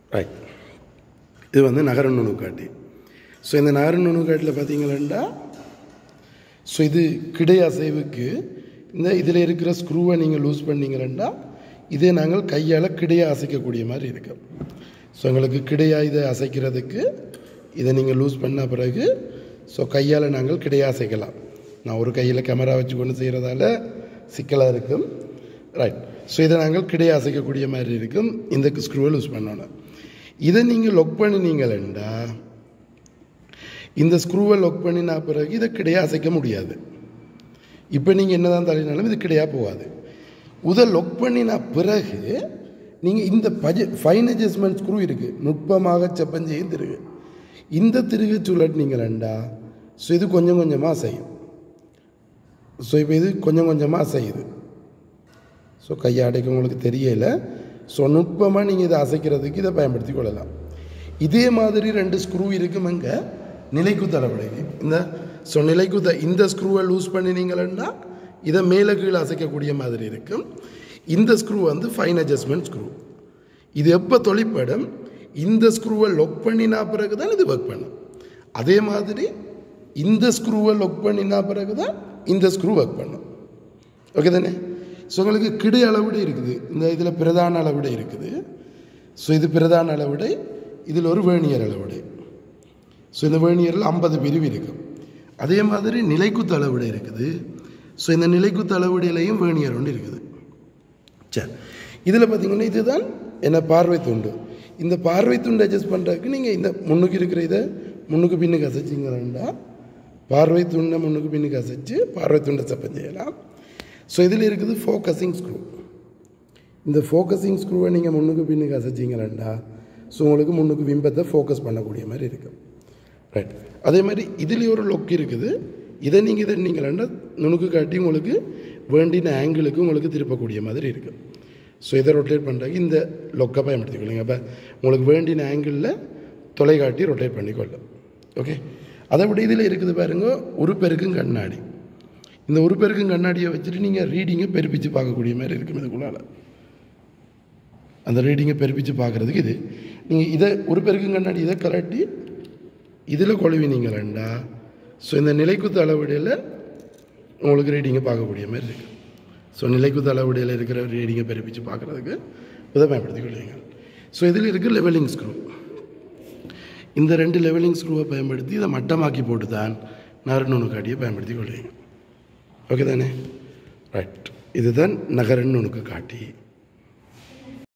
right இது வந்து நகர நுணுக்காட்டி ஸோ இந்த நகர நுணுக்காட்டில் பார்த்தீங்கன்னா ஸோ இது கிடை அசைவுக்கு இந்த இதில் இருக்கிற ஸ்க்ரூவை நீங்கள் லூஸ் பண்ணீங்கன்னா இதே நாங்கள் கையால் கிடையை அசைக்கக்கூடிய மாதிரி இருக்கும் ஸோ எங்களுக்கு கிடையா இதை அசைக்கிறதுக்கு இதை நீங்கள் லூஸ் பண்ண பிறகு ஸோ கையால் நாங்கள் கிடையா அசைக்கலாம் நான் ஒரு கையில் கேமரா வச்சு கொண்டு செய்கிறதால சிக்கலாக இருக்கும் ரைட் ஸோ இதை நாங்கள் கிடையா அசைக்கக்கூடிய மாதிரி இருக்கும் இந்த ஸ்க்ரூவை லூஸ் பண்ணணும் இதை நீங்கள் லொக் பண்ணினீங்களா இந்த ஸ்க்ரூவை லொக் பண்ணினா பிறகு இதை கிடையா அசைக்க முடியாது இப்போ நீங்கள் என்ன தான் தள்ளினாலும் இது கிடையா போகாது உதை லொக் பண்ணின பிறகு நீங்கள் இந்த பஜ ஃபைன் அட்ஜஸ்ட்மெண்ட் ஸ்க்ரூ இருக்குது நுட்பமாக செப்பஞ்செய்யும் திருகு இந்த திருகு சுழட்டினீங்களா ஸோ இது கொஞ்சம் கொஞ்சமாக செய்யும் ஸோ இப்போ இது கொஞ்சம் கொஞ்சமாக செய்யுது ஸோ கையை அடைக்க உங்களுக்கு தெரியல ஸோ நுட்பமாக நீங்கள் இதை அசைக்கிறதுக்கு இதை பயன்படுத்தி கொள்ளலாம் இதே மாதிரி ரெண்டு ஸ்க்ரூ இருக்குமங்க நிலைக்குத்த அளவுடைக்கு இந்த ஸோ நிலைக்குத்த இந்த ஸ்க்ரூவை லூஸ் பண்ணினீங்கன்னா இதை மேலே கீழே அசைக்கக்கூடிய மாதிரி இருக்கும் இந்த ஸ்க்ரூ வந்து ஃபைன் அட்ஜஸ்ட்மெண்ட் ஸ்க்ரூ இது எப்போ தொழிற்படும் இந்த ஸ்க்ரூவை லொக் பண்ணினா பிறகு தான் இது ஒர்க் பண்ணும் அதே மாதிரி இந்த ஸ்க்ரூவை லொக் பண்ணினா பிறகு தான் இந்த ஸ்க்ரூ ஒர்க் பண்ணும் ஓகே தானே ஸோ உங்களுக்கு கிடை அளவுடை இருக்குது இந்த இதில் பிரதான அளவுடை இருக்குது ஸோ இது பிரதான அளவுடை இதில் ஒரு வேணியர் அளவுடை ஸோ இந்த வேணியரில் ஐம்பது பிரிவு இருக்கும் அதே மாதிரி நிலைக்குத்து அளவுடை இருக்குது ஸோ இந்த நிலைக்குத்து அளவுடையிலையும் வேணியர் ஒன்று இருக்குது சரி இதில் பார்த்தீங்கன்னா இதுதான் என்ன பார்வை துண்டு இந்த பார்வை துண்டு அட்ஜஸ்ட் பண்ணுறதுக்கு நீங்கள் இந்த முன்னுக்கு இருக்கிற இதை முன்னுக்கு பின்னுக்கு அசைச்சிங்களா பார்வை துண்டை முன்னுக்கு பின்னுக்கு அசைச்சு பார்வை துண்டை சப்பம் செய்யலாம் ஸோ இதில் இருக்குது ஃபோக்கஸிங் ஸ்க்ரூ இந்த ஃபோக்கஸிங் ஸ்க்ரூவை நீங்கள் முன்னுக்கு பின்னுக்கு அசைச்சிங்களா ஸோ உங்களுக்கு முன்னுக்கு பிம்பத்தை ஃபோக்கஸ் பண்ணக்கூடிய மாதிரி இருக்கும் ரைட் அதே மாதிரி இதுலேயும் ஒரு லொக் இருக்குது இதை நீங்கள் இதை நீங்களா நுணுக்கு காட்டி உங்களுக்கு வேண்டின ஆங்கிளுக்கு உங்களுக்கு திருப்பக்கூடிய மாதிரி இருக்கும் ஸோ இதை ரொட்டேட் பண்ணுறதுக்கு இந்த லொக்கை பயன்படுத்திக்கொள்ளுங்க அப்போ உங்களுக்கு வேண்டின ஆங்கிளில் தொலைக்காட்டி ரொட்டேட் பண்ணிக்கொள்ளும் ஓகே அதை விட இதில் இருக்குது பாருங்க ஒரு பெருக்கும் கண்ணாடி இந்த ஒரு பெருக்கும் கண்ணாடியை வச்சுட்டு நீங்கள் ரீடிங்கை பெருப்பிச்சு பார்க்கக்கூடிய மாதிரி இருக்கும் இதுக்குள்ளால் அந்த ரீடிங்கை பெருப்பிச்சு பார்க்குறதுக்கு இது நீங்கள் இதை ஒரு பெருக்கும் கண்ணாடி இதை கலட்டி இதில் கொழுவினீங்களா ஸோ இந்த நிலைக்குத்து அளவுடையில் உங்களுக்கு ரீடிங்கை பார்க்கக்கூடிய மாதிரி இருக்குது ஸோ நிலைக்குத்து அளவுடையில் இருக்கிற ரீடிங்கை பெருப்பிச்சு பார்க்குறதுக்கு இதை பயன்படுத்தி கொள்வீங்க ஸோ இதில் இருக்கிற லெவலிங் ஸ்க்ரூ இந்த ரெண்டு லெவலிங் ஸ்க்ரூவை பயன்படுத்தி இதை மட்டமாக்கி போட்டு தான் நறுநுணு காட்டியை பயன்படுத்தி கொள்வீங்க ஓகே தானே ரைட் இதுதான் நகரன் நுணுக்கு காட்டி